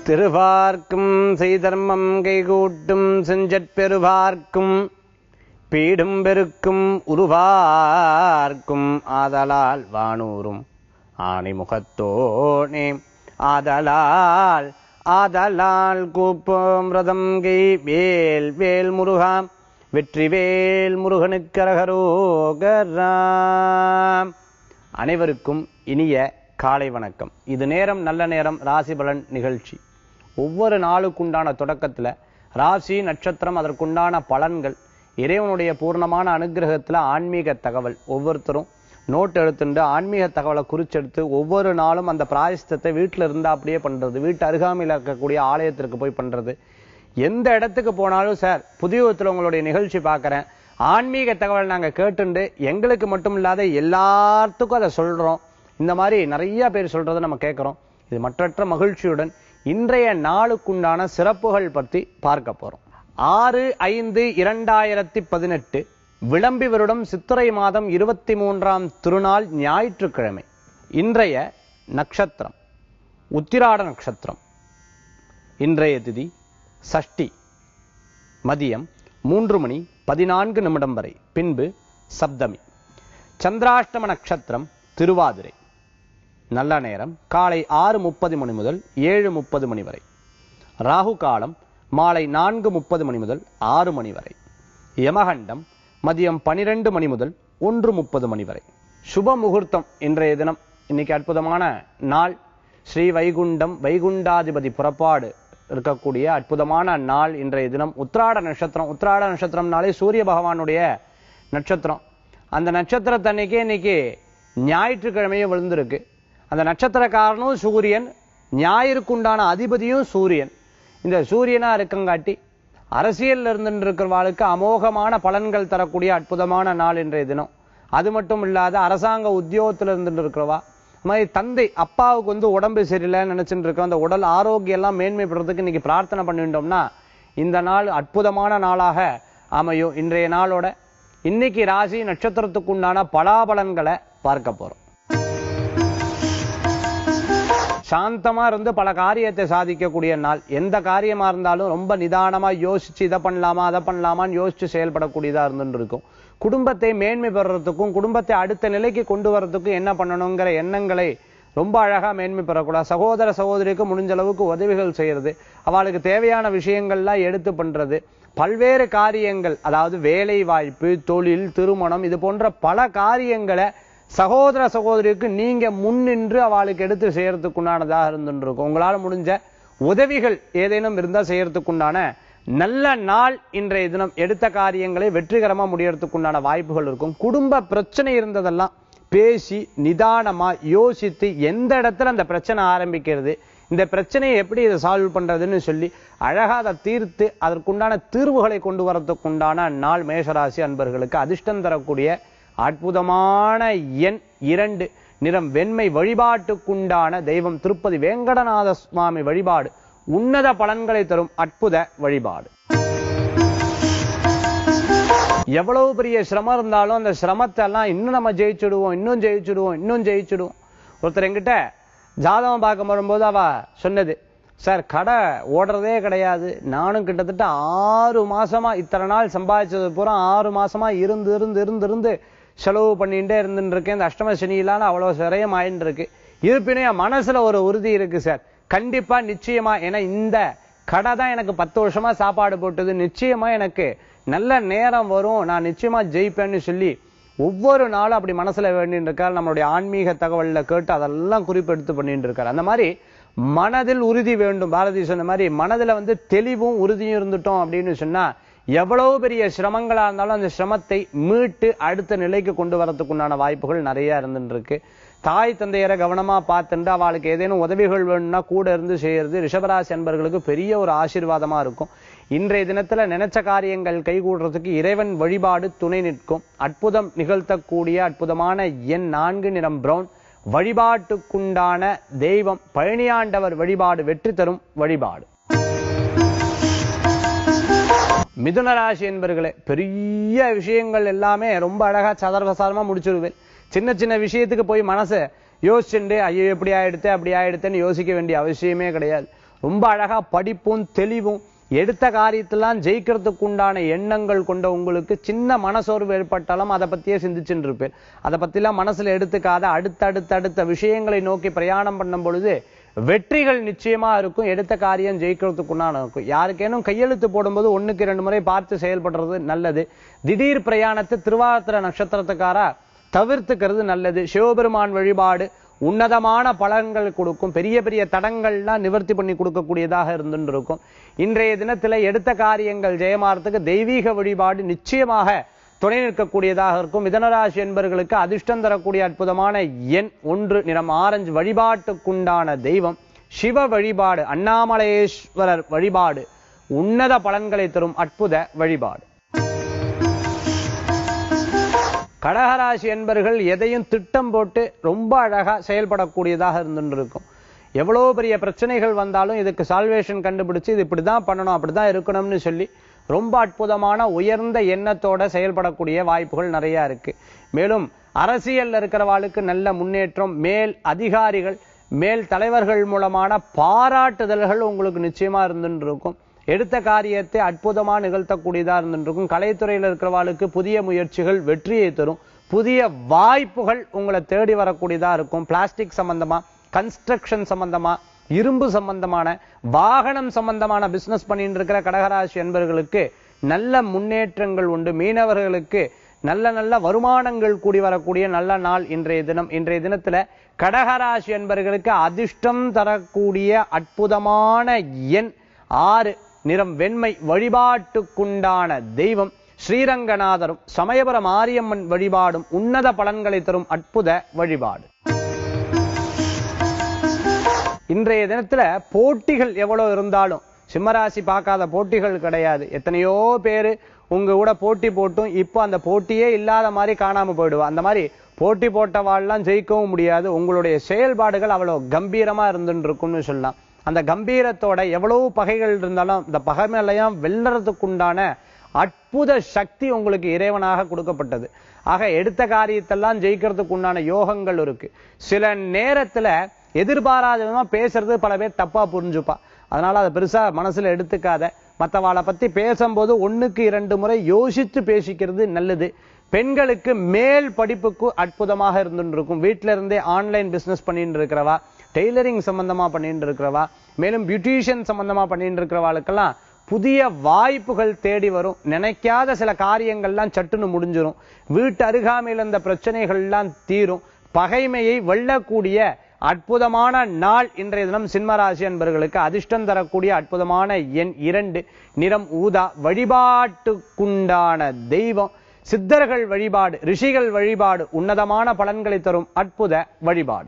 திருவார்க்கும் செய்தர்மம் கைகூட்டும் செஞ்சற்பெருவார்க்கும் பீடும் பெருக்கும் உருவார்க்கும் ஆதலால் வானூரும் ஆணிமுகத்தோனே ஆதலால் ஆதலால் கூப்போம் ரதம் கை வேல் வேல் முருகா வெற்றிவேல் முருகனுக்கரகரோகராம் அனைவருக்கும் இனிய காலை வணக்கம் இது நேரம் நல்ல நேரம் ராசி பலன் நிகழ்ச்சி ஒவ்வொரு நாளுக்குண்டான தொடக்கத்துல ராசி நட்சத்திரம் அதற்குண்டான பலன்கள் இறைவனுடைய பூர்ணமான அனுகிரகத்துல ஆன்மீக தகவல் ஒவ்வொருத்தரும் நோட் எடுத்துட்டு ஆன்மீக தகவலை குறிச்செடுத்து ஒவ்வொரு நாளும் அந்த பிராயஷ்டத்தை வீட்டுல இருந்தா அப்படியே பண்றது வீட்டு அருகாமையில் இருக்கக்கூடிய ஆலயத்திற்கு போய் பண்றது எந்த இடத்துக்கு போனாலும் சார் புதியத்துல உங்களுடைய நிகழ்ச்சி பார்க்கறேன் ஆன்மீக தகவல் நாங்க கேட்டுண்டு எங்களுக்கு மட்டும் இல்லாத எல்லாத்துக்கும் அதை சொல்றோம் இந்த மாதிரி நிறைய பேர் சொல்றதை நம்ம கேட்கிறோம் இது மற்றற்ற மகிழ்ச்சியுடன் இன்றைய நாளுக்குண்டான சிறப்புகள் பற்றி பார்க்க போறோம் ஆறு ஐந்து இரண்டாயிரத்தி பதினெட்டு விளம்பி வருடம் சித்திரை மாதம் இருபத்தி மூன்றாம் திருநாள் ஞாயிற்றுக்கிழமை இன்றைய நட்சத்திரம் உத்திராட நட்சத்திரம் இன்றைய திதி சஷ்டி மதியம் மூன்று மணி பதினான்கு நிமிடம் வரை பின்பு சப்தமி சந்திராஷ்டம நட்சத்திரம் திருவாதிரை நல்ல நேரம் காலை ஆறு முப்பது மணி முதல் ஏழு முப்பது மணி வரை ராகு காலம் மாலை நான்கு முப்பது மணி முதல் ஆறு மணி வரை யமகண்டம் மதியம் பனிரெண்டு மணி முதல் ஒன்று முப்பது மணி வரை சுப முகூர்த்தம் இன்றைய தினம் இன்னைக்கு அற்புதமான நாள் ஸ்ரீ வைகுண்டம் வைகுண்டாதிபதி புறப்பாடு இருக்கக்கூடிய அற்புதமான நாள் இன்றைய தினம் உத்ராட நட்சத்திரம் உத்ராட நட்சத்திரம்னாலே சூரிய பகவானுடைய நட்சத்திரம் அந்த நட்சத்திரத்தன்னைக்கே இன்னைக்கு ஞாயிற்றுக்கிழமையும் விழுந்திருக்கு அந்த நட்சத்திரக்காரனும் சூரியன் ஞாயிற்குண்டான அதிபதியும் சூரியன் இந்த சூரியனா இருக்கங்காட்டி அரசியல்ல இருந்துட்டு இருக்கிறவாளுக்கு அமோகமான பலன்கள் தரக்கூடிய அற்புதமான நாள் இன்றைய தினம் அது மட்டும் இல்லாத அரசாங்க உத்தியோகத்துல இருந்துட்டு இருக்கிறவா அது மாதிரி தந்தை அப்பாவுக்கு வந்து உடம்பு சரியில்லைன்னு நினைச்சுட்டு இருக்கோம் அந்த உடல் ஆரோக்கியம் எல்லாம் மேன்மைப்படுறதுக்கு இன்னைக்கு பிரார்த்தனை பண்ணிட்டோம்னா இந்த நாள் அற்புதமான நாளாக அமையும் இன்றைய நாளோட இன்னைக்கு ராசி நட்சத்திரத்துக்கு உண்டான பலாபலன்களை பார்க்க போறோம் சாந்தமா இருந்து பல காரியத்தை சாதிக்கக்கூடிய நாள் எந்த காரியமா இருந்தாலும் ரொம்ப நிதானமா யோசிச்சு இதை பண்ணலாமா அதை பண்ணலாமான்னு யோசிச்சு செயல்படக்கூடியதா இருந்துட்டு இருக்கும் குடும்பத்தை மேன்மை பெறறதுக்கும் குடும்பத்தை அடுத்த நிலைக்கு கொண்டு வரதுக்கும் என்ன பண்ணணுங்கிற எண்ணங்களை ரொம்ப அழகா மேன்மை பெறக்கூடாது சகோதர சகோதரிக்கு முடிஞ்ச அளவுக்கு உதவிகள் செய்யறது அவளுக்கு தேவையான விஷயங்கள்லாம் எடுத்து பண்றது பல்வேறு காரியங்கள் அதாவது வேலை வாய்ப்பு தொழில் திருமணம் இது போன்ற பல காரியங்களை சகோதர சகோதரிக்கு நீங்க முன்னின்று அவளுக்கு எடுத்து செய்யறதுக்குண்டானதாக இருந்துட்டு இருக்கும் உங்களால முடிஞ்ச உதவிகள் ஏதேனும் இருந்தா செய்யறதுக்குண்டான நல்ல நாள் இன்றைய தினம் எடுத்த காரியங்களை வெற்றிகரமா முடியறதுக்குண்டான வாய்ப்புகள் இருக்கும் குடும்ப பிரச்சனை இருந்ததெல்லாம் பேசி நிதானமா யோசித்து எந்த இடத்துல அந்த பிரச்சனை ஆரம்பிக்கிறது இந்த பிரச்சனையை எப்படி இதை சால்வ் பண்றதுன்னு சொல்லி அழகா அதை தீர்த்து அதற்குண்டான தீர்வுகளை கொண்டு வரதுக்குண்டான நாள் மேஷராசி அன்பர்களுக்கு அதிர்ஷ்டம் தரக்கூடிய அற்புதமான எண் இரண்டு நிறம் வெண்மை வழிபாட்டுக்குண்டான தெய்வம் திருப்பதி வேங்கடநாத சுவாமி வழிபாடு உன்னத பலன்களை தரும் அற்புத வழிபாடு எவ்வளவு பெரிய சிரமம் இருந்தாலும் அந்த சிரமத்தை எல்லாம் இன்னும் நம்ம ஜெயிச்சுடுவோம் இன்னும் ஜெயிச்சுடுவோம் இன்னும் ஜெயிச்சுடுவோம் ஒருத்தர் என்கிட்ட ஜாதகம் பார்க்க வரும்போது அவ சொன்னது சார் கடை ஓடுறதே கிடையாது நானும் கிட்டத்தட்ட ஆறு மாசமா இத்தனை நாள் சம்பாதிச்சது பூரா ஆறு மாசமா இருந்து இருந்து இருந்து இருந்து செலவு பண்ணிட்டே இருந்துட்டு இருக்கேன் இந்த அஷ்டம சனியிலான அவ்வளவு சிரயம் ஆயின்னு இருக்கு இருப்பினும் என் மனசுல ஒரு உறுதி இருக்கு சார் கண்டிப்பா நிச்சயமா ஏன்னா இந்த கடை தான் எனக்கு பத்து வருஷமா சாப்பாடு போட்டது நிச்சயமா எனக்கு நல்ல நேரம் வரும் நான் நிச்சயமா ஜெயிப்பேன்னு சொல்லி ஒவ்வொரு நாளும் அப்படி மனசுல வேண்டிட்டு இருக்கார் நம்மளுடைய ஆன்மீக தகவல்ல கேட்டு அதெல்லாம் குறிப்பெடுத்து பண்ணிட்டு இருக்காரு அந்த மாதிரி மனதில் உறுதி வேண்டும் பாரதி சொன்ன மாதிரி மனதுல வந்து தெளிவும் உறுதியும் இருந்துட்டோம் அப்படின்னு சொன்னா எவ்வளவு பெரிய சிரமங்களா இருந்தாலும் அந்த சிரமத்தை மீட்டு அடுத்த நிலைக்கு கொண்டு வரதுக்குண்டான வாய்ப்புகள் நிறைய இருந்துட்டு இருக்கு தாய் தந்தையரை கவனமா பார்த்துட்டு அவளுக்கு ஏதேனும் உதவிகள் வேணும்னா கூட இருந்து செய்யறது ரிஷபராசி அன்பர்களுக்கு பெரிய ஒரு ஆசீர்வாதமா இருக்கும் இன்றைய தினத்துல நினைச்ச காரியங்கள் கைகூடுறதுக்கு இறைவன் வழிபாடு துணை நிற்கும் அற்புதம் நிகழ்த்தக்கூடிய அற்புதமான எண் நான்கு நிறம் பிரவுன் வழிபாட்டுக்குண்டான தெய்வம் பழனியாண்டவர் வழிபாடு வெற்றி தரும் வழிபாடு மிதுன ராசி என்பர்களே பெரிய விஷயங்கள் எல்லாமே ரொம்ப அழகா சதர்வசாரமா முடிச்சிருவேன் சின்ன சின்ன விஷயத்துக்கு போய் மனசை யோசிச்சுண்டு ஐயோ எப்படி ஆயிடுத்து அப்படி ஆயிடுத்துன்னு யோசிக்க வேண்டிய அவசியமே கிடையாது ரொம்ப அழகா படிப்பும் தெளிவும் எடுத்த காரியத்தெல்லாம் ஜெயிக்கிறதுக்கு உண்டான எண்ணங்கள் கொண்ட உங்களுக்கு சின்ன மனசோர்வு ஏற்பட்டாலும் அதை பத்தியே சிந்திச்சுட்டு இருப்பேன் அதை பத்திலாம் மனசுல எடுத்துக்காத அடுத்தடுத்த அடுத்த விஷயங்களை நோக்கி பிரயாணம் பண்ணும் பொழுது வெற்றிகள் நிச்சயமா இருக்கும் எடுத்த காரியம் ஜெயிக்கிறதுக்குண்டான இருக்கும் யாருக்கேனும் கையெழுத்து போடும்போது ஒண்ணுக்கு ரெண்டு முறை பார்த்து செயல்படுறது நல்லது திடீர் பிரயாணத்தை திருவாதிர நட்சத்திரத்துக்காரா தவிர்த்துக்கிறது நல்லது சிவபெருமான் வழிபாடு உன்னதமான பலன்கள் கொடுக்கும் பெரிய பெரிய தடங்கள்லாம் நிவர்த்தி பண்ணி கொடுக்கக்கூடியதாக இருந்துட்டு இருக்கும் இன்றைய தினத்துல எடுத்த காரியங்கள் ஜெயமாறதுக்கு தெய்வீக வழிபாடு நிச்சயமாக துணை நிற்கக்கூடியதாக இருக்கும் மிதனராசி என்பர்களுக்கு அதிர்ஷ்டம் தரக்கூடிய அற்புதமான எண் ஒன்று நிறம் ஆரஞ்சு வழிபாட்டுக்குண்டான தெய்வம் சிவ வழிபாடு அண்ணாமலையேஸ்வரர் வழிபாடு உன்னத பலன்களை தரும் அற்புத வழிபாடு கடகராசி என்பர்கள் எதையும் திட்டம் போட்டு ரொம்ப அழகா செயல்படக்கூடியதாக இருந்துட்டு இருக்கும் எவ்வளவு பெரிய பிரச்சனைகள் வந்தாலும் இதுக்கு சால்வேஷன் கண்டுபிடிச்சு இது இப்படிதான் பண்ணணும் அப்படிதான் இருக்கணும்னு சொல்லி ரொம்ப அற்புதமான உயர்ந்த எண்ணத்தோட செயல்படக்கூடிய வாய்ப்புகள் நிறைய இருக்கு மேலும் அரசியல்ல இருக்கிறவாளுக்கு நல்ல முன்னேற்றம் மேல் அதிகாரிகள் மேல் தலைவர்கள் மூலமான பாராட்டுதல்கள் உங்களுக்கு நிச்சயமா இருந்துட்டு இருக்கும் எடுத்த காரியத்தை அற்புதமா நிகழ்த்தக்கூடியதா இருந்துட்டு இருக்கும் கலைத்துறையில இருக்கிறவாளுக்கு புதிய முயற்சிகள் வெற்றியை தரும் புதிய வாய்ப்புகள் உங்களை தேடி வரக்கூடியதா இருக்கும் பிளாஸ்டிக் சம்பந்தமா கன்ஸ்ட்ரக்ஷன் சம்பந்தமா இரும்பு சம்பந்தமான வாகனம் சம்பந்தமான பிசினஸ் பண்ணிட்டு இருக்கிற கடகராசி என்பவர்களுக்கு நல்ல முன்னேற்றங்கள் உண்டு மீனவர்களுக்கு நல்ல நல்ல வருமானங்கள் கூடி வரக்கூடிய நல்ல நாள் இன்றைய தினம் இன்றைய தினத்துல கடகராசி என்பவர்களுக்கு அதிர்ஷ்டம் தரக்கூடிய அற்புதமான எண் ஆறு நிறம் வெண்மை வழிபாட்டுக்குண்டான தெய்வம் ஸ்ரீரங்கநாதரும் சமயபுர மாரியம்மன் வழிபாடும் உன்னத பலன்களை தரும் அற்புத வழிபாடு இன்றைய தினத்துல போட்டிகள் எவ்வளவு இருந்தாலும் சிம்மராசி பார்க்காத போட்டிகள் கிடையாது எத்தனையோ பேரு உங்க கூட போட்டி போட்டும் இப்போ அந்த போட்டியே இல்லாத மாதிரி காணாம போயிடுவா அந்த மாதிரி போட்டி போட்டவாள்லாம் ஜெயிக்கவும் முடியாது உங்களுடைய செயல்பாடுகள் அவ்வளவு கம்பீரமா இருந்துட்டு இருக்கும்னு சொல்லலாம் அந்த கம்பீரத்தோட எவ்வளவு பகைகள் இருந்தாலும் இந்த பகைமையெல்லாம் வெல்லறதுக்குண்டான அற்புத சக்தி உங்களுக்கு இறைவனாக கொடுக்கப்பட்டது ஆக எடுத்த காரியத்தெல்லாம் ஜெயிக்கிறதுக்கு உண்டான யோகங்கள் இருக்கு சில நேரத்துல எதிர்பாராத விதமா பேசுறது பல பேர் தப்பா புரிஞ்சுப்பா அதனால அதை பெருசா மனசுல எடுத்துக்காத மத்தவாளை பத்தி பேசும்போது ஒண்ணுக்கு இரண்டு முறை யோசித்து பேசிக்கிறது நல்லது பெண்களுக்கு மேல் படிப்புக்கு அற்புதமாக இருந்துட்டு இருக்கும் வீட்டில இருந்தே ஆன்லைன் பிசினஸ் பண்ணிட்டு இருக்கிறவா டெய்லரிங் சம்பந்தமா பண்ணிட்டு இருக்கிறவா மேலும் பியூட்டிஷியன் சம்பந்தமா பண்ணிட்டு இருக்கிறவாளுக்கெல்லாம் புதிய வாய்ப்புகள் தேடி வரும் நினைக்காத சில காரியங்கள்லாம் சட்டுன்னு முடிஞ்சிரும் வீட்டு அருகாமையில் இருந்த பிரச்சனைகள்லாம் தீரும் பகைமையை வெல்லக்கூடிய அற்புதமான நாள் இன்றைய தினம் சிம்மராசி என்பவர்களுக்கு அதிர்ஷ்டம் தரக்கூடிய அற்புதமான எண் இரண்டு நிறம் ஊதா வழிபாட்டுக்குண்டான தெய்வம் சித்தர்கள் வழிபாடு ரிஷிகள் வழிபாடு உன்னதமான பலன்களை தரும் அற்புத வழிபாடு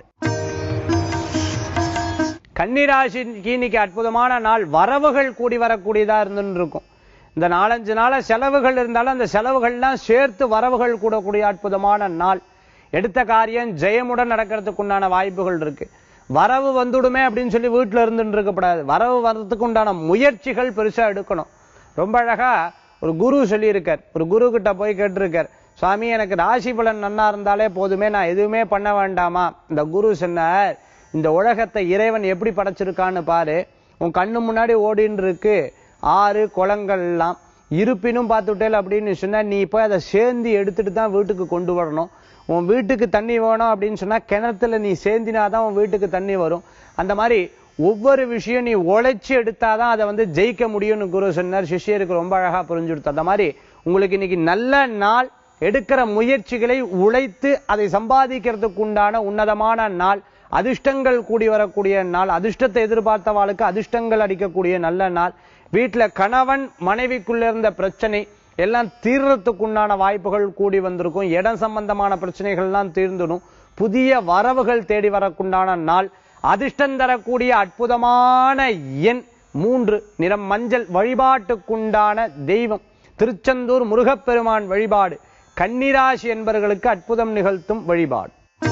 கன்னிராசிக்கு இன்னைக்கு அற்புதமான நாள் வரவுகள் கூடி வரக்கூடியதா இருந்துன்னு இருக்கும் இந்த நாலஞ்சு நாள செலவுகள் இருந்தாலும் அந்த செலவுகள்லாம் சேர்த்து வரவுகள் கூடக்கூடிய அற்புதமான நாள் எடுத்த காரியம் ஜெயமுடன் நடக்கிறதுக்கு உண்டான வாய்ப்புகள் இருக்கு வரவு வந்துடுமே அப்படின்னு சொல்லி வீட்டுல இருந்துட்டு இருக்கக்கூடாது வரவு வர்றதுக்கு உண்டான முயற்சிகள் பெருசா எடுக்கணும் ரொம்ப அழகா ஒரு குரு சொல்லியிருக்கார் ஒரு குரு கிட்ட போய் கேட்டிருக்கார் சுவாமி எனக்கு ராசி பலன் நன்னா இருந்தாலே போதுமே நான் எதுவுமே பண்ண வேண்டாமா இந்த குரு சொன்னார் இந்த உலகத்தை இறைவன் எப்படி படைச்சிருக்கான்னு பாரு உன் கண்ணு முன்னாடி ஓடின்னு இருக்கு ஆறு குளங்கள் எல்லாம் இருப்பினும் பார்த்துட்டேல் அப்படின்னு சொன்னா நீ போய் அதை சேர்ந்து எடுத்துட்டு தான் வீட்டுக்கு கொண்டு வரணும் உன் வீட்டுக்கு தண்ணி வேணும் அப்படின்னு சொன்னா கிணத்துல நீ சேர்ந்தினாதான் உன் வீட்டுக்கு தண்ணி வரும் அந்த மாதிரி ஒவ்வொரு விஷயம் நீ உழைச்சி எடுத்தாதான் அதை வந்து ஜெயிக்க முடியும்னு குரு சொன்னார் சிஷ்யருக்கு ரொம்ப அழகா புரிஞ்சு கொடுத்து அந்த மாதிரி உங்களுக்கு இன்னைக்கு நல்ல நாள் எடுக்கிற முயற்சிகளை உழைத்து அதை சம்பாதிக்கிறதுக்கு உண்டான உன்னதமான நாள் அதிர்ஷ்டங்கள் கூடி வரக்கூடிய நாள் அதிர்ஷ்டத்தை எதிர்பார்த்தவாளுக்கு அதிர்ஷ்டங்கள் அடிக்கக்கூடிய நல்ல நாள் வீட்டுல கணவன் மனைவிக்குள்ள இருந்த பிரச்சனை எல்லாம் தீர்றதுக்கு உண்டான வாய்ப்புகள் கூடி வந்திருக்கும் இடம் சம்பந்தமான பிரச்சனைகள்லாம் தீர்ந்துடும் புதிய வரவுகள் தேடி வரக்குண்டான நாள் அதிர்ஷ்டம் தரக்கூடிய அற்புதமான எண் மூன்று நிறம் மஞ்சள் வழிபாட்டுக்குண்டான தெய்வம் திருச்செந்தூர் முருகப்பெருமான் வழிபாடு கன்னிராசி என்பவர்களுக்கு அற்புதம் நிகழ்த்தும் வழிபாடு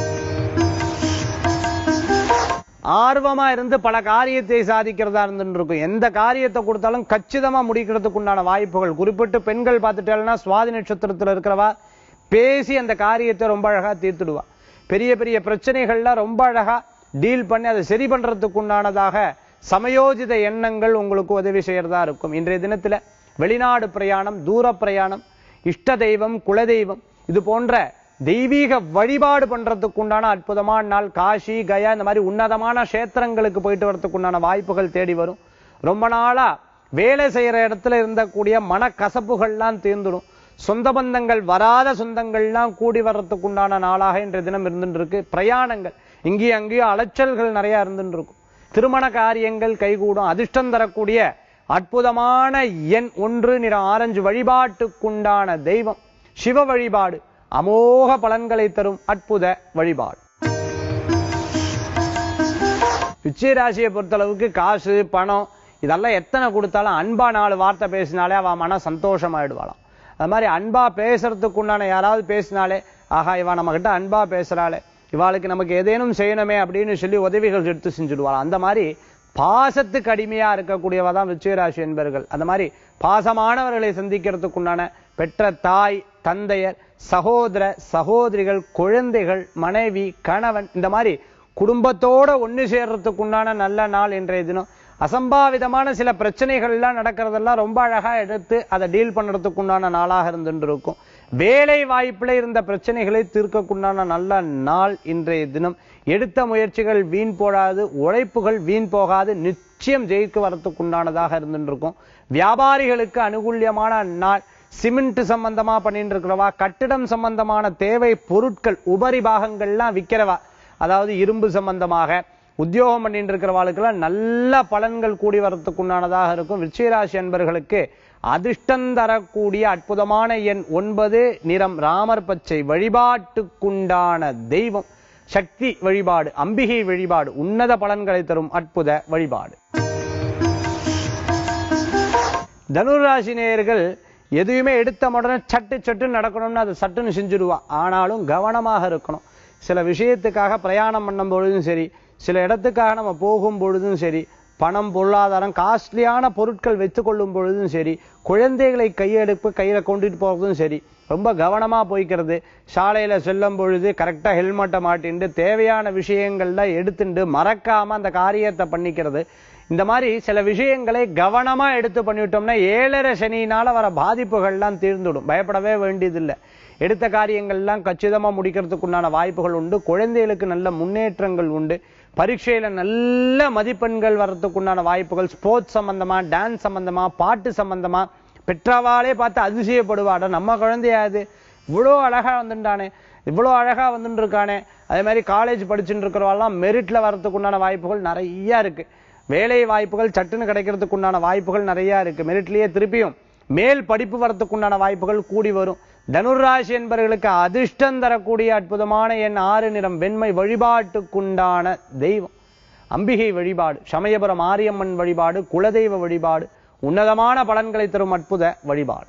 ஆர்வமா இருந்து பல காரியத்தை சாதிக்கிறதா இருந்துட்டு இருக்கும் எந்த காரியத்தை கொடுத்தாலும் கச்சிதமா முடிக்கிறதுக்கு உண்டான வாய்ப்புகள் குறிப்பிட்டு பெண்கள் பார்த்துட்டேன்னா சுவாதி நட்சத்திரத்துல இருக்கிறவா பேசி அந்த காரியத்தை ரொம்ப அழகா தீர்த்துடுவா பெரிய பெரிய பிரச்சனைகள்லாம் ரொம்ப அழகா டீல் பண்ணி அதை சரி பண்றதுக்கு உண்டானதாக சமயோஜித எண்ணங்கள் உங்களுக்கு உதவி செய்யறதா இருக்கும் இன்றைய தினத்துல வெளிநாடு பிரயாணம் தூர பிரயாணம் இஷ்ட தெய்வம் குலதெய்வம் இது போன்ற தெய்வீக வழிபாடு பண்றதுக்கு உண்டான அற்புதமான நாள் காஷி கயா இந்த மாதிரி உன்னதமான கஷேத்திரங்களுக்கு போயிட்டு வரதுக்கு உண்டான வாய்ப்புகள் தேடி வரும் ரொம்ப நாளா வேலை செய்யற இடத்துல இருந்தக்கூடிய மனக்கசப்புகள்லாம் தீர்ந்துடும் சொந்த பந்தங்கள் வராத சொந்தங்கள்லாம் கூடி வர்றதுக்கு உண்டான நாளாக இன்றைய தினம் இருந்துட்டு இருக்கு பிரயாணங்கள் இங்கேயும் அங்கேயும் அலைச்சல்கள் நிறைய இருந்துட்டு இருக்கும் திருமண காரியங்கள் கைகூடும் அதிர்ஷ்டம் தரக்கூடிய அற்புதமான எண் ஒன்று நிற ஆரஞ்சு வழிபாட்டுக்குண்டான தெய்வம் சிவ வழிபாடு அமோக பலன்களை தரும் அற்புத வழிபாடு ராசியை பொறுத்தளவுக்கு காசு பணம் இதெல்லாம் எத்தனை கொடுத்தாலும் அன்பா நாலு வார்த்தை பேசினாலே அவ மனம் சந்தோஷமாயிடுவாளாம் அது மாதிரி அன்பா பேசுறதுக்கு உண்டான யாராவது பேசினாலே ஆஹா இவா நம்ம கிட்ட அன்பா பேசுறாளே இவாளுக்கு நமக்கு ஏதேனும் செய்யணுமே அப்படின்னு சொல்லி உதவிகள் எடுத்து செஞ்சுடுவாளாம் அந்த மாதிரி பாசத்துக்கு அடிமையா இருக்கக்கூடியவா தான் விச்சயராசி என்பர்கள் அந்த மாதிரி பாசமானவர்களை சந்திக்கிறதுக்கு உண்டான பெற்ற தாய் தந்தையர் சகோதர சகோதரிகள் குழந்தைகள் மனைவி கணவன் இந்த மாதிரி குடும்பத்தோட ஒண்ணு சேர்றதுக்கு உண்டான நல்ல நாள் இன்றைய தினம் அசம்பாவிதமான சில பிரச்சனைகள் எல்லாம் நடக்கிறதெல்லாம் ரொம்ப அழகா எடுத்து அதை டீல் பண்றதுக்கு உண்டான நாளாக இருந்துட்டு இருக்கும் வேலை வாய்ப்புல இருந்த பிரச்சனைகளை தீர்க்கக்குண்டான நல்ல நாள் இன்றைய தினம் எடுத்த முயற்சிகள் வீண் போடாது உழைப்புகள் வீண் போகாது நிச்சயம் ஜெயிக்க வரத்துக்கு உண்டானதாக இருந்துட்டு இருக்கும் வியாபாரிகளுக்கு அனுகூல்யமான நாள் சிமெண்ட் சம்பந்தமா பண்ணிட்டு இருக்கிறவா கட்டிடம் சம்பந்தமான தேவை பொருட்கள் உபரி பாகங்கள்லாம் விற்கிறவா அதாவது இரும்பு சம்பந்தமாக உத்தியோகம் பண்ணிட்டு இருக்கிறவாளுக்கெல்லாம் நல்ல பலன்கள் கூடி வரத்துக்கு உண்டானதாக இருக்கும் விருச்சிகராசி அன்பர்களுக்கு அதிர்ஷ்டம் தரக்கூடிய அற்புதமான எண் ஒன்பது நிறம் ராமர் பச்சை வழிபாட்டுக்குண்டான தெய்வம் சக்தி வழிபாடு அம்பிகை வழிபாடு உன்னத பலன்களை தரும் அற்புத வழிபாடு தனுராசி நேயர்கள் எதையுமே எடுத்த உடனே சட்டு சட்டு நடக்கணும்னு அது சட்டுன்னு செஞ்சுடுவா ஆனாலும் கவனமாக இருக்கணும் சில விஷயத்துக்காக பிரயாணம் பண்ணும் பொழுதும் சரி சில இடத்துக்காக நம்ம போகும் பொழுதும் சரி பணம் பொருளாதாரம் காஸ்ட்லியான பொருட்கள் வைத்துக்கொள்ளும் பொழுதும் சரி குழந்தைகளை கையெடுப்பு கையில கொண்டுட்டு போறதும் சரி ரொம்ப கவனமா போய்க்கிறது சாலையில செல்லும் பொழுது கரெக்டா ஹெல்மெட்டை மாட்டிண்டு தேவையான விஷயங்கள்லாம் எடுத்துட்டு மறக்காம அந்த காரியத்தை பண்ணிக்கிறது இந்த மாதிரி சில விஷயங்களை கவனமா எடுத்து பண்ணிவிட்டோம்னா ஏழரை சனியினால வர பாதிப்புகள்லாம் தீர்ந்துடும் பயப்படவே வேண்டியதில்லை எடுத்த காரியங்கள்லாம் கச்சிதமா முடிக்கிறதுக்குண்டான வாய்ப்புகள் உண்டு குழந்தைகளுக்கு நல்ல முன்னேற்றங்கள் உண்டு பரீட்சையில நல்ல மதிப்பெண்கள் வர்றதுக்குண்டான வாய்ப்புகள் ஸ்போர்ட்ஸ் சம்பந்தமா டான்ஸ் சம்பந்தமா பாட்டு சம்பந்தமா பெற்றவாளே பார்த்து அதிசயப்படுவாட நம்ம குழந்தையாது இவ்வளோ அழகா வந்துட்டானே இவ்வளோ அழகா வந்துட்டு இருக்கானே அதே மாதிரி காலேஜ் படிச்சுட்டு இருக்கிறவாள்லாம் மெரிட்ல வர்றதுக்குண்டான வாய்ப்புகள் நிறைய இருக்கு வேலை வாய்ப்புகள் சட்டுன்னு கிடைக்கிறதுக்கு உண்டான வாய்ப்புகள் நிறைய இருக்கு மெரிட்லயே திருப்பியும் மேல் படிப்பு வரத்துக்குண்டான வாய்ப்புகள் கூடி வரும் தனுராசி என்பவர்களுக்கு அதிர்ஷ்டம் தரக்கூடிய அற்புதமான எண் ஆறு நிறம் வெண்மை வழிபாட்டுக்குண்டான தெய்வம் அம்பிகை வழிபாடு சமயபுரம் மாரியம்மன் வழிபாடு குலதெய்வ வழிபாடு உன்னதமான பலன்களை தரும் அற்புத வழிபாடு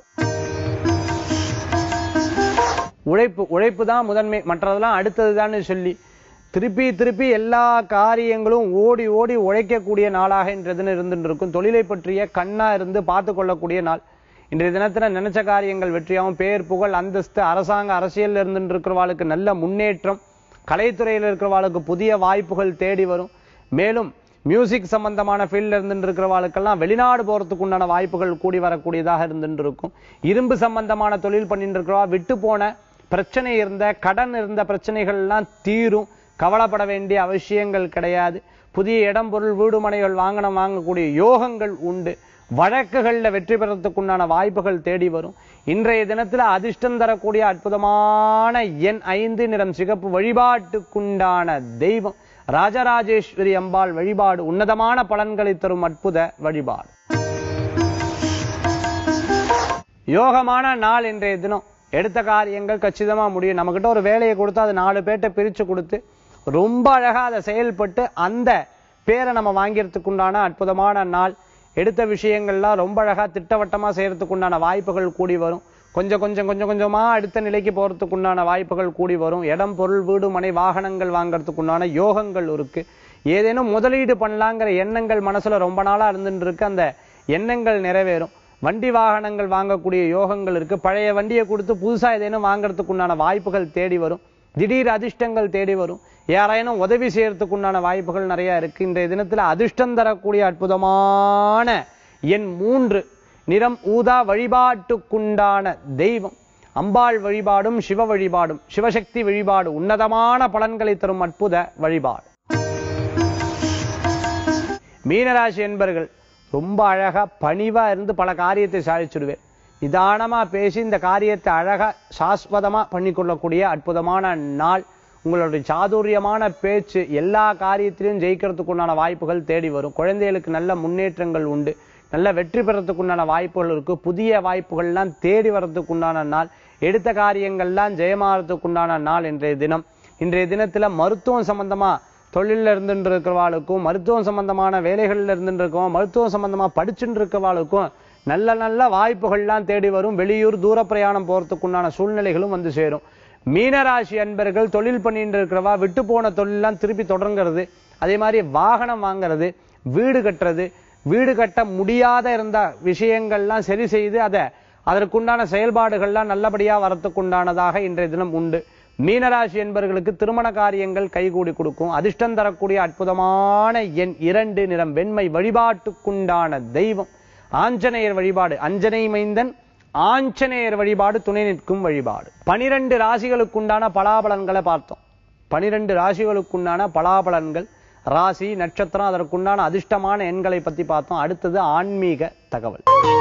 உழைப்பு உழைப்பு தான் முதன்மை மற்றதெல்லாம் அடுத்ததுதான்னு சொல்லி திருப்பி திருப்பி எல்லா காரியங்களும் ஓடி ஓடி உழைக்கக்கூடிய நாளாக இன்றைய தினம் இருந்துட்டு இருக்கும் தொழிலை பற்றிய கண்ணா இருந்து பார்த்து கொள்ளக்கூடிய நாள் இன்றைய தினத்துல நினைச்ச காரியங்கள் வெற்றியாகும் பேர் புகழ் அந்தஸ்து அரசாங்க அரசியல் இருந்துட்டு இருக்கிறவாளுக்கு நல்ல முன்னேற்றம் கலைத்துறையில் இருக்கிறவாளுக்கு புதிய வாய்ப்புகள் தேடி வரும் மேலும் மியூசிக் சம்பந்தமான ஃபீல்ட்ல இருந்துட்டு இருக்கிறவாளுக்கெல்லாம் வெளிநாடு போறதுக்கு உண்டான வாய்ப்புகள் கூடி வரக்கூடியதாக இருந்துட்டு இருக்கும் இரும்பு சம்பந்தமான தொழில் பண்ணிட்டு இருக்கிறவா விட்டு போன பிரச்சனை இருந்த கடன் இருந்த பிரச்சனைகள் எல்லாம் தீரும் கவலைப்பட வேண்டிய அவசியங்கள் கிடையாது புதிய இடம் பொருள் வீடு மனைகள் வாங்கணும் வாங்கக்கூடிய யோகங்கள் உண்டு வழக்குகள்ல வெற்றி பெறத்துக்குண்டான வாய்ப்புகள் தேடி வரும் இன்றைய தினத்துல அதிர்ஷ்டம் தரக்கூடிய அற்புதமான எண் ஐந்து நிறம் சிகப்பு வழிபாட்டுக்குண்டான தெய்வம் ராஜராஜேஸ்வரி அம்பாள் வழிபாடு உன்னதமான பலன்களை தரும் அற்புத வழிபாடு யோகமான நாள் இன்றைய தினம் எடுத்த காரியங்கள் கச்சிதமா முடியும் நம்மகிட்ட ஒரு வேலையை கொடுத்து அது நாலு பேர்ட்ட பிரிச்சு கொடுத்து ரொம்ப அழகா அதை செயல்பட்டு அந்த பேரை நம்ம வாங்கிறதுக்கு உண்டான அற்புதமான நாள் எடுத்த விஷயங்கள்லாம் ரொம்ப அழகா திட்டவட்டமா செய்யறதுக்கு உண்டான வாய்ப்புகள் கூடி வரும் கொஞ்சம் கொஞ்சம் கொஞ்சம் கொஞ்சமா அடுத்த நிலைக்கு போறதுக்கு உண்டான வாய்ப்புகள் கூடி வரும் இடம் பொருள் வீடு மனை வாகனங்கள் வாங்குறதுக்கு உண்டான யோகங்கள் இருக்கு ஏதேனும் முதலீடு பண்ணலாங்கிற எண்ணங்கள் மனசுல ரொம்ப நாளா இருந்துட்டு இருக்கு அந்த எண்ணங்கள் நிறைவேறும் வண்டி வாகனங்கள் வாங்கக்கூடிய யோகங்கள் இருக்கு பழைய வண்டியை கொடுத்து புதுசா ஏதேனும் வாங்குறதுக்கு உண்டான வாய்ப்புகள் தேடி வரும் திடீர் அதிர்ஷ்டங்கள் தேடி வரும் யாராயினும் உதவி செய்யறதுக்கு உண்டான வாய்ப்புகள் நிறைய இருக்கு இன்றைய தினத்துல அதிர்ஷ்டம் தரக்கூடிய அற்புதமான எண் மூன்று நிறம் ஊதா வழிபாட்டுக்குண்டான தெய்வம் அம்பாள் வழிபாடும் சிவ வழிபாடும் சிவசக்தி வழிபாடு உன்னதமான பலன்களை தரும் அற்புத வழிபாடு மீனராசி என்பர்கள் ரொம்ப அழகா பணிவா இருந்து பல காரியத்தை சாதிச்சுடுவேன் நிதானமா பேசி இந்த காரியத்தை அழகா சாஸ்வதமா பண்ணிக்கொள்ளக்கூடிய அற்புதமான நாள் உங்களுடைய சாதுரியமான பேச்சு எல்லா காரியத்திலும் ஜெயிக்கிறதுக்கு உண்டான வாய்ப்புகள் தேடி வரும் குழந்தைகளுக்கு நல்ல முன்னேற்றங்கள் உண்டு நல்ல வெற்றி பெறத்துக்கு உண்டான வாய்ப்புகள் இருக்கு புதிய வாய்ப்புகள்லாம் தேடி வர்றதுக்கு உண்டான நாள் எடுத்த காரியங்கள்லாம் ஜெயமாறதுக்கு உண்டான நாள் இன்றைய தினம் இன்றைய தினத்துல மருத்துவம் சம்பந்தமா தொழிலில் இருந்துட்டு இருக்கிறவாளுக்கும் மருத்துவம் சம்பந்தமான வேலைகள்ல இருந்துட்டு இருக்கோம் மருத்துவம் சம்பந்தமா படிச்சுட்டு இருக்கிறவாளுக்கும் நல்ல நல்ல வாய்ப்புகள்லாம் தேடி வரும் வெளியூர் தூர பிரயாணம் போறதுக்கு உண்டான சூழ்நிலைகளும் வந்து சேரும் மீனராசி அன்பர்கள் தொழில் பண்ணிட்டு இருக்கிறவா விட்டு போன தொழிலெல்லாம் திருப்பி தொடங்குறது அதே மாதிரி வாகனம் வாங்குறது வீடு கட்டுறது வீடு கட்ட முடியாத இருந்த விஷயங்கள்லாம் சரி செய்து அதை அதற்குண்டான செயல்பாடுகள்லாம் நல்லபடியா வரத்துக்குண்டானதாக இன்றைய தினம் உண்டு மீனராசி என்பவர்களுக்கு திருமண காரியங்கள் கைகூடி கொடுக்கும் அதிர்ஷ்டம் தரக்கூடிய அற்புதமான எண் இரண்டு நிறம் வெண்மை வழிபாட்டுக்குண்டான தெய்வம் ஆஞ்சநேயர் வழிபாடு அஞ்சனை மைந்தன் ஆஞ்சநேயர் வழிபாடு துணை நிற்கும் வழிபாடு பனிரெண்டு ராசிகளுக்குண்டான பலாபலன்களை பார்த்தோம் பனிரெண்டு ராசிகளுக்குண்டான பலாபலன்கள் ராசி நட்சத்திரம் அதற்குண்டான அதிர்ஷ்டமான எண்களை பத்தி பார்த்தோம் அடுத்தது ஆன்மீக தகவல்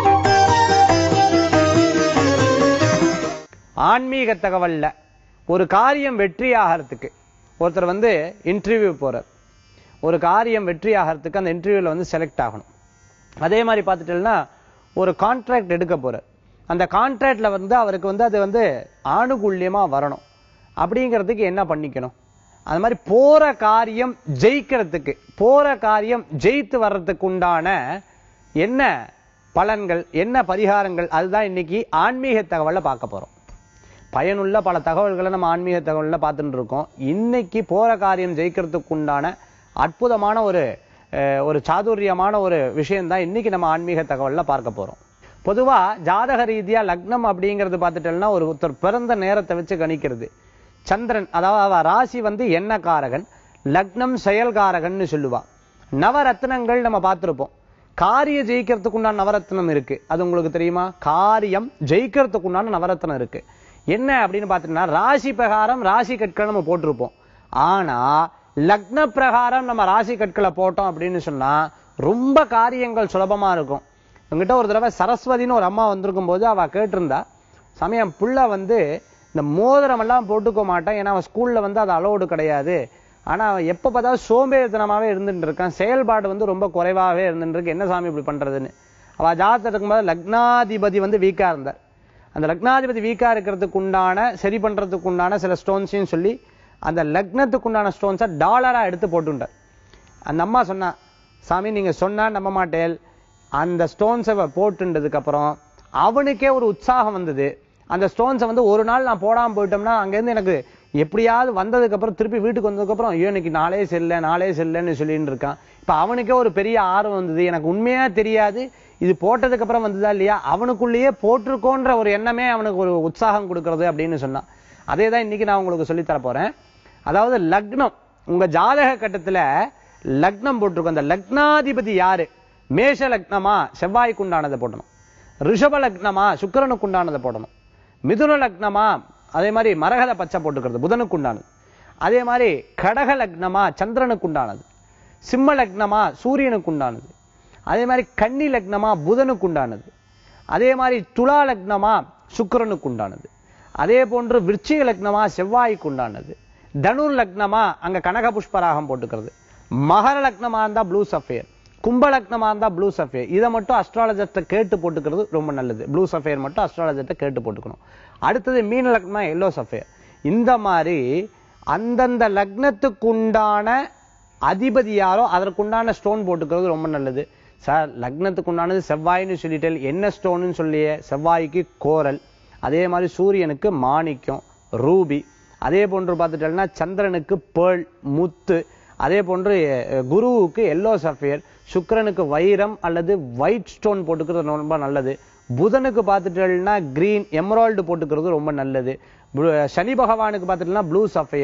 ஆன்மீக தகவல்ல ஒரு காரியம் வெற்றி ஆகிறதுக்கு ஒருத்தர் வந்து இன்டர்வியூ போறார் ஒரு காரியம் வெற்றி ஆகிறதுக்கு அந்த இன்டர்வியூல வந்து செலக்ட் ஆகணும் அதே மாதிரி பார்த்துட்டீங்கன்னா ஒரு கான்ட்ராக்ட் எடுக்க போறார் அந்த கான்ட்ராக்ட்ல வந்து அவருக்கு வந்து அது வந்து ஆணுகூல்யமா வரணும் அப்படிங்கிறதுக்கு என்ன பண்ணிக்கணும் அது மாதிரி போற காரியம் ஜெயிக்கிறதுக்கு போற காரியம் ஜெயித்து வர்றதுக்கு உண்டான என்ன பலன்கள் என்ன பரிகாரங்கள் அதுதான் இன்னைக்கு ஆன்மீக தகவல்ல பார்க்க போறோம் பயனுள்ள பல தகவல்களை நம்ம ஆன்மீக தகவல்ல பார்த்துட்டு இருக்கோம் இன்னைக்கு போற காரியம் ஜெயிக்கிறதுக்கு உண்டான அற்புதமான ஒரு அஹ், ஒரு சாதுரியமான ஒரு விஷயம் தான் இன்னைக்கு நம்ம ஆன்மீக தகவல்ல பார்க்க போறோம் பொதுவா ஜாதக ரீதியா லக்னம் அப்படிங்கிறது பார்த்துட்டோம்னா ஒரு ஒருத்தர் பிறந்த நேரத்தை வச்சு கணிக்கிறது சந்திரன் அதாவது அவ ராசி வந்து எண்ணக்காரகன் லக்னம் செயல்காரகன்னு சொல்லுவா நவரத்னங்கள் நம்ம பார்த்திருப்போம் காரிய ஜெயிக்கிறதுக்கு உண்டான நவரத்னம் இருக்கு அது உங்களுக்கு தெரியுமா காரியம் ஜெயிக்கிறதுக்கு உண்டான நவரத்னம் இருக்கு என்ன அப்படின்னு பார்த்தீங்கன்னா ராசி பிரகாரம் ராசி கற்களை நம்ம போட்டிருப்போம் ஆனா லக்ன பிரகாரம் நம்ம ராசி கற்களை போட்டோம் அப்படின்னு சொன்னா ரொம்ப காரியங்கள் சுலபமா இருக்கும் என்கிட்ட ஒரு தடவை சரஸ்வதின்னு ஒரு அம்மா வந்திருக்கும் போது அவ கேட்டிருந்தா சமயம் புள்ள வந்து இந்த மோதிரம் எல்லாம் போட்டுக்க மாட்டான் ஏன்னா அவன் ஸ்கூல்ல வந்து அது அலோடு கிடையாது ஆனா அவன் எப்ப பார்த்தாலும் சோம்பேறித்தனமாவே இருந்துட்டு இருக்கான் செயல்பாடு வந்து ரொம்ப குறைவாவே இருந்துட்டு இருக்கு என்ன சாமி இப்படி பண்றதுன்னு அவ ஜாதகத்துல இருக்கும்போது லக்னாதிபதி வந்து வீக்கா இருந்தார் அந்த லக்னாதிபதி வீக்கா இருக்கிறதுக்கு உண்டான சரி பண்றதுக்கு உண்டான சில ஸ்டோன்ஸையும் சொல்லி அந்த லக்னத்துக்கு உண்டான ஸ்டோன்ஸை டாலரா எடுத்து போட்டுட்டார் அந்த அம்மா சொன்னா சாமி நீங்க சொன்னா நம்ப மாட்டேன் அந்த ஸ்டோன்ஸை போட்டுன்றதுக்கு அப்புறம் அவனுக்கே ஒரு உற்சாகம் வந்தது அந்த ஸ்டோன்ஸை வந்து ஒரு நாள் நான் போடாம போயிட்டோம்னா அங்கேருந்து எனக்கு எப்படியாவது வந்ததுக்கு அப்புறம் திருப்பி வீட்டுக்கு வந்ததுக்கு அப்புறம் ஐயோ இன்னைக்கு நாளே செல்ல நாளே செல்லன்னு சொல்லிட்டு இருக்கான் இப்ப அவனுக்கே ஒரு பெரிய ஆர்வம் வந்தது எனக்கு உண்மையா தெரியாது இது போட்டதுக்கு அப்புறம் வந்ததா இல்லையா அவனுக்குள்ளேயே போட்டிருக்கோன்ற ஒரு எண்ணமே அவனுக்கு ஒரு உற்சாகம் கொடுக்கறது அப்படின்னு சொன்னான் அதே தான் இன்னைக்கு நான் உங்களுக்கு சொல்லித் தர போறேன் அதாவது லக்னம் உங்க ஜாதக கட்டத்துல லக்னம் போட்டிருக்கோம் அந்த லக்னாதிபதி யாரு மேஷ லக்னமா செவ்வாய்க்கு உண்டானதை போடணும் ரிஷப லக்னமா சுக்கிரனுக்கு உண்டானதை போடணும் மிதுன லக்னமா அதே மாதிரி மரகத பச்சை போட்டுக்கிறது புதனுக்கு உண்டானது அதே மாதிரி கடக லக்னமா சந்திரனுக்கு உண்டானது சிம்ம லக்னமா சூரியனுக்கு உண்டானது அதே மாதிரி கன்னி லக்னமா புதனுக்கு உண்டானது அதே மாதிரி துலா லக்னமா சுக்கிரனுக்கு உண்டானது அதே போன்று விருச்சிக லக்னமா செவ்வாய்க்கு உண்டானது தனுர் லக்னமா அங்க கனக புஷ்பராகம் போட்டுக்கிறது மகர லக்னமா இருந்தா ப்ளூ சஃபேர் கும்ப லக்னமா இருந்தா ப்ளூ சஃபேர் இதை மட்டும் அஸ்ட்ராலஜர்ட்ட கேட்டு போட்டுக்கிறது ரொம்ப நல்லது ப்ளூ சஃபேர் மட்டும் அஸ்ட்ராலஜர்ட்ட கேட்டு போட்டுக்கணும் அடுத்தது மீன லக்னமா எல்லோ சஃபேர் இந்த மாதிரி அந்தந்த லக்னத்துக்கு உண்டான அதிபதி யாரோ அதற்குண்டான ஸ்டோன் போட்டுக்கிறது ரொம்ப நல்லது சார் லக்னத்துக்கு உண்டானது செவ்வாய்னு சொல்லிட்டேன் என்ன ஸ்டோன்னு சொல்லியே செவ்வாய்க்கு கோரல் அதே மாதிரி சூரியனுக்கு மாணிக்கம் ரூபி அதே போன்று பார்த்துட்டோம்னா சந்திரனுக்கு பேள் முத்து அதே போன்று அஹ், குருவுக்கு எல்லோ சஃபியர் சுக்கிரனுக்கு வைரம் அல்லது ஒயிட் ஸ்டோன் போட்டுக்கிறது ரொம்ப நல்லது புதனுக்கு பார்த்துட்டோம்னா கிரீன் எமரால்டு போட்டுக்கிறது ரொம்ப நல்லது பு- சனி பகவானுக்கு பார்த்துட்டோம்னா ப்ளூ சஃபையர்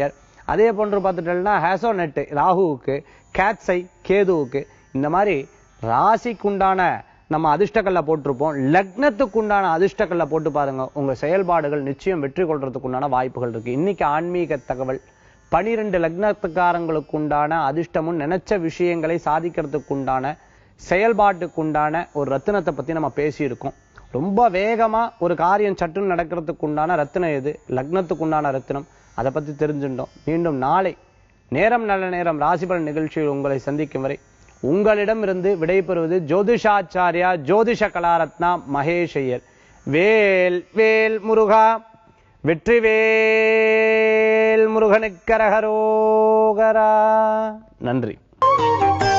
அதே போன்று பார்த்துட்டோம்னா ஹேசோநெட் ராகுவுக்கு கேட்ஸை கேதுவுக்கு இந்த மாதிரி ராசிக்குண்டான நம்ம அதிர்ஷ்டக்கல்ல போட்டிருப்போம் லக்னத்துக்கு உண்டான அதிர்ஷ்டக்கல்ல போட்டு பாருங்க உங்க செயல்பாடுகள் நிச்சயம் வெற்றி கொள்றதுக்கு உண்டான வாய்ப்புகள் இருக்கு இன்னைக்கு ஆன்மீக தகவல் பனிரெண்டு லக்னத்துக்காரங்களுக்கு உண்டான அதிர்ஷ்டமும் நினைச்ச விஷயங்களை சாதிக்கிறதுக்கு உண்டான செயல்பாட்டுக்கு உண்டான ஒரு ரத்தினத்தை பத்தி நம்ம பேசியிருக்கோம் ரொம்ப வேகமா ஒரு காரியம் சட்டுன்னு நடக்கிறதுக்கு உண்டான ரத்தினம் எது லக்னத்துக்கு உண்டான ரத்தினம் அதை பத்தி தெரிஞ்சுட்டோம் மீண்டும் நாளை நேரம் நல்ல நேரம் ராசிபலன் நிகழ்ச்சியில் உங்களை சந்திக்கும் வரை உங்களிடமிருந்து விடைபெறுவது ஜோதிஷாச்சாரியா ஜோதிஷ கலாரத்னா மகேஷ் ஐயர் வேல் வேல் முருகா வெற்றிவேல் முருகனுக்கரகரோகரா நன்றி